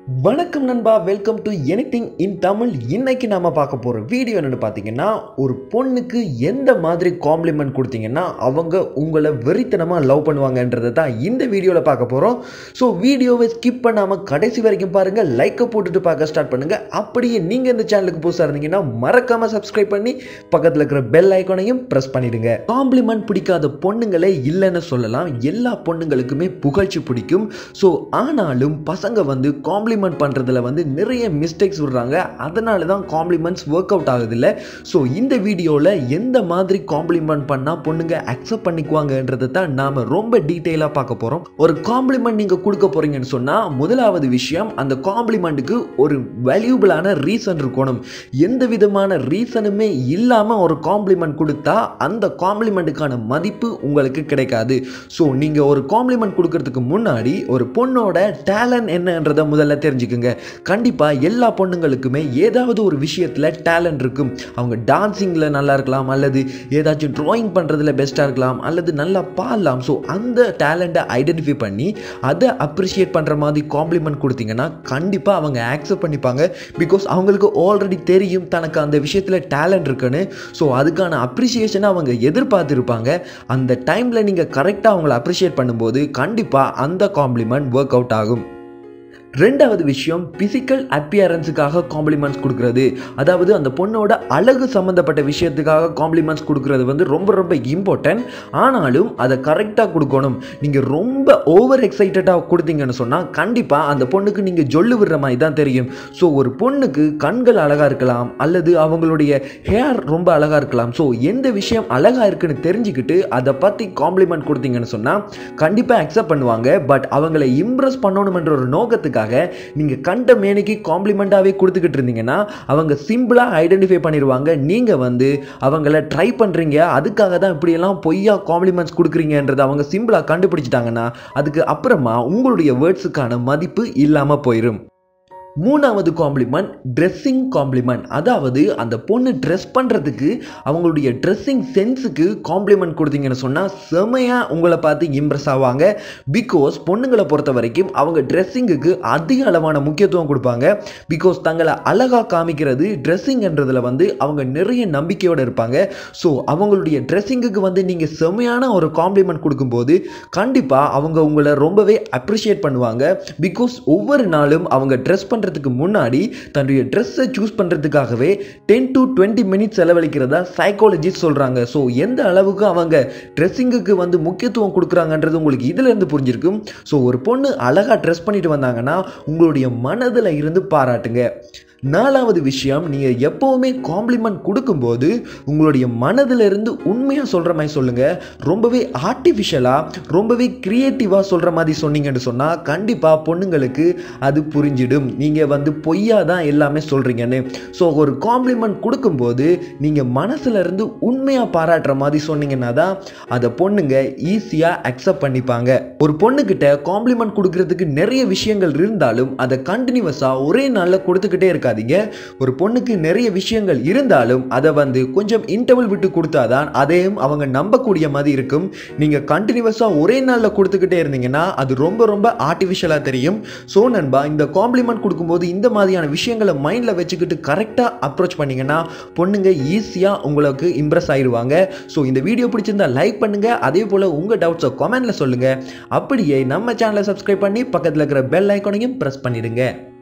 வணக்கம் நண்பா welcome to anything in Tamil இன்னைக்கு நாம பார்க்க போகிற வீடியோ என்னென்னு பார்த்தீங்கன்னா ஒரு பொண்ணுக்கு எந்த மாதிரி காம்ப்ளிமெண்ட் கொடுத்தீங்கன்னா அவங்க உங்களை வெறித்தனமாக லவ் பண்ணுவாங்கன்றதை தான் இந்த வீடியோவில் பார்க்க போகிறோம் ஸோ வீடியோவை ஸ்கிப் பண்ணாமல் கடைசி வரைக்கும் பாருங்கள் லைக்கை போட்டுட்டு பார்க்க ஸ்டார்ட் பண்ணுங்கள் அப்படியே நீங்கள் இந்த சேனலுக்கு புதுசாக இருந்தீங்கன்னா மறக்காமல் சப்ஸ்கிரைப் பண்ணி பக்கத்தில் இருக்கிற பெல் ஐக்கானையும் ப்ரெஸ் பண்ணிடுங்க காம்ப்ளிமெண்ட் பிடிக்காத பொண்ணுங்களே இல்லைன்னு சொல்லலாம் எல்லா பொண்ணுங்களுக்குமே புகழ்ச்சி பிடிக்கும் ஸோ ஆனாலும் பசங்க வந்து காம்ப்ளிமெண்ட் பண்ணுறதுல வந்து நிறைய மிஸ்டேக்ஸ் விடுறாங்க அதனால தான் காம்ப்ளிமெண்ட்ஸ் ஒர்க் அவுட் ஆகுதில்ல ஸோ இந்த வீடியோவில் எந்த மாதிரி காம்ப்ளிமெண்ட் பண்ணால் பொண்ணுங்க அக்செப்ட் பண்ணிக்குவாங்கன்றதை தான் நாம் ரொம்ப டீட்டெயிலாக பார்க்க போகிறோம் ஒரு காம்ப்ளிமெண்ட் நீங்கள் கொடுக்க போகிறீங்கன்னு சொன்னால் முதலாவது விஷயம் அந்த காம்ப்ளிமெண்ட்டுக்கு ஒரு வேல்யூபிளான ரீசன் இருக்கணும் எந்த விதமான ரீசனுமே இல்லாமல் ஒரு காம்ப்ளிமெண்ட் கொடுத்தா அந்த காம்ப்ளிமெண்ட்டுக்கான மதிப்பு உங்களுக்கு கிடைக்காது ஸோ நீங்கள் ஒரு காம்ப்ளிமெண்ட் கொடுக்கறதுக்கு முன்னாடி ஒரு பொண்ணோட டேலண்ட் என்னன்றதை முதல்ல தெரிஞ்சுக்குங்க கண்டிப்பாக எல்லா பொண்ணுங்களுக்குமே ஏதாவது ஒரு விஷயத்தில் டேலண்ட் இருக்கும் அவங்க டான்ஸிங்கில் நல்லா இருக்கலாம் அல்லது ஏதாச்சும் ட்ராயிங் பண்ணுறதுல பெஸ்ட்டாக இருக்கலாம் அல்லது நல்லா பாடலாம் ஸோ அந்த டேலண்ட்டை ஐடென்டிஃபை பண்ணி அதை அப்ரிஷியேட் பண்ணுற மாதிரி காம்ப்ளிமெண்ட் கொடுத்தீங்கன்னா கண்டிப்பாக அவங்க ஆக்செப்ட் பண்ணிப்பாங்க பிகாஸ் அவங்களுக்கு ஆல்ரெடி தெரியும் தனக்கு அந்த விஷயத்தில் டேலண்ட் இருக்குன்னு ஸோ அதுக்கான அப்ரிசியேஷனை அவங்க எதிர்பார்த்துருப்பாங்க அந்த டைமில் நீங்கள் கரெக்டாக அவங்கள அப்ரிஷியேட் பண்ணும்போது கண்டிப்பாக அந்த காம்ப்ளிமெண்ட் ஒர்க் அவுட் ஆகும் ரெண்டாவது விஷயம் பிசிக்கல் அப்பியரன்ஸுக்காக காம்ப்ளிமெண்ட்ஸ் கொடுக்குறது அதாவது அந்த பொண்ணோட அழகு சம்மந்தப்பட்ட விஷயத்துக்காக காம்ப்ளிமெண்ட்ஸ் கொடுக்குறது வந்து ரொம்ப ரொம்ப இம்பார்ட்டன்ட் ஆனாலும் அதை கரெக்டாக கொடுக்கணும் நீங்கள் ரொம்ப ஓவர் எக்ஸைட்டடாக கொடுத்தீங்கன்னு சொன்னால் கண்டிப்பாக அந்த பொண்ணுக்கு நீங்கள் ஜொல்லு விடுற மாதிரி தான் தெரியும் ஸோ ஒரு பொண்ணுக்கு கண்கள் அழகாக இருக்கலாம் அல்லது அவங்களுடைய ஹேர் ரொம்ப அழகாக இருக்கலாம் ஸோ எந்த விஷயம் அழகாக இருக்குன்னு தெரிஞ்சுக்கிட்டு அதை பற்றி காம்ப்ளிமெண்ட் கொடுத்தீங்கன்னு சொன்னால் கண்டிப்பாக அக்செப்ட் பண்ணுவாங்க பட் அவங்களை இம்ப்ரெஸ் பண்ணணுமென்ற ஒரு நோக்கத்துக்காக நீங்கள் கண்ட மேனிக்கு காம்ப்ளிமெண்ட்டாகவே கொடுத்துக்கிட்டு இருந்தீங்கன்னா அவங்க சிம்பிளாக ஐடென்டிஃபை பண்ணிடுவாங்க நீங்கள் வந்து அவங்கள ட்ரை பண்ணுறீங்க அதுக்காக தான் இப்படியெல்லாம் பொய்யா காம்ப்ளிமெண்ட்ஸ் கொடுக்குறீங்கன்றதை அவங்க சிம்பிளாக கண்டுபிடிச்சிட்டாங்கன்னா அதுக்கு அப்புறமா உங்களுடைய வேர்ட்ஸுக்கான மதிப்பு இல்லாமல் போயிடும் மூணாவது காம்ப்ளிமெண்ட் ட்ரெஸ்ஸிங் காம்ப்ளிமெண்ட் அதாவது அந்த பொண்ணு ட்ரெஸ் பண்ணுறதுக்கு அவங்களுடைய ட்ரெஸ்ஸிங் சென்ஸுக்கு காம்ப்ளிமெண்ட் கொடுத்தீங்கன்னு சொன்னால் செமையாக உங்களை பார்த்து இம்ப்ரெஸ் ஆவாங்க பிகாஸ் பொண்ணுங்களை பொறுத்த வரைக்கும் அவங்க ட்ரெஸ்ஸிங்குக்கு அதிக அளவான முக்கியத்துவம் கொடுப்பாங்க பிகாஸ் தங்களை அழகாக காமிக்கிறது ட்ரெஸ்ஸிங்ன்றதில் வந்து அவங்க நிறைய நம்பிக்கையோடு இருப்பாங்க ஸோ அவங்களுடைய ட்ரெஸ்ஸிங்குக்கு வந்து நீங்கள் செமையான ஒரு காம்ப்ளிமெண்ட் கொடுக்கும்போது கண்டிப்பாக அவங்க உங்களை ரொம்பவே அப்ரிஷியேட் பண்ணுவாங்க பிகாஸ் ஒவ்வொரு நாளும் அவங்க ட்ரெஸ் பண்ணுற பண்ணுறதுக்கு முன்னாடி தன்னுடைய ட்ரெஸ்ஸை சூஸ் பண்ணுறதுக்காகவே டென் டு டுவெண்ட்டி மினிட்ஸ் செலவழிக்கிறதா சைக்காலஜிஸ்ட் சொல்கிறாங்க ஸோ எந்த அளவுக்கு அவங்க ட்ரெஸ்ஸிங்குக்கு வந்து முக்கியத்துவம் கொடுக்குறாங்கன்றது உங்களுக்கு இதிலேருந்து புரிஞ்சிருக்கும் ஸோ ஒரு பொண்ணு அழகாக ட்ரெஸ் பண்ணிட்டு வந்தாங்கன்னா உங்களுடைய மனதில் இருந்து பாராட்டுங்க நாலாவது விஷயம் நீங்கள் எப்போவுமே காம்ப்ளிமெண்ட் கொடுக்கும்போது உங்களுடைய மனதில் இருந்து உண்மையாக சொல்கிற மாதிரி சொல்லுங்கள் ரொம்பவே ஆர்டிஃபிஷியலாக ரொம்பவே க்ரியேட்டிவாக சொல்கிற மாதிரி சொன்னீங்கன்னு சொன்னால் கண்டிப்பாக பொண்ணுங்களுக்கு அது புரிஞ்சிடும் நீங்கள் வந்து பொய்யா தான் எல்லாமே சொல்கிறீங்கன்னு ஸோ ஒரு காம்ப்ளிமெண்ட் கொடுக்கும்போது நீங்கள் மனசில் இருந்து உண்மையாக பாராட்டுற மாதிரி சொன்னீங்கன்னா தான் அதை பொண்ணுங்க ஈஸியாக அக்செப்ட் பண்ணிப்பாங்க ஒரு பொண்ணுக்கிட்ட காம்ப்ளிமெண்ட் கொடுக்கறதுக்கு நிறைய விஷயங்கள் இருந்தாலும் அதை கண்டினியூவஸாக ஒரே நாளில் கொடுத்துக்கிட்டே இருக்காதீங்க ஒரு பொண்ணுக்கு நிறைய விஷயங்கள் இருந்தாலும் அதை வந்து கொஞ்சம் இன்டர்வல் விட்டு கொடுத்தாதான் அதையும் அவங்க நம்பக்கூடிய மாதிரி இருக்கும் நீங்கள் கண்டினியூவஸாக ஒரே நாளில் கொடுத்துக்கிட்டே இருந்தீங்கன்னா அது ரொம்ப ரொம்ப ஆர்டிஃபிஷியலாக தெரியும் ஸோ நண்பா இந்த காம்ப்ளிமெண்ட் கொடுக்கும்போது இந்த மாதிரியான விஷயங்களை மைண்டில் வச்சுக்கிட்டு கரெக்டாக அப்ரோச் பண்ணிங்கன்னா பொண்ணுங்க ஈஸியாக உங்களுக்கு இம்ப்ரெஸ் ஆயிடுவாங்க ஸோ இந்த வீடியோ பிடிச்சிருந்தா லைக் பண்ணுங்கள் அதே போல் உங்கள் டவுட்ஸை கமெண்ட்டில் சொல்லுங்கள் அப்படியே நம்ம சேனலை சப்ஸ்கிரைப் பண்ணி பக்கத்தில் இருக்கிற பெல் ஐக்கானையும் ப்ரெஸ் பண்ணிடுங்க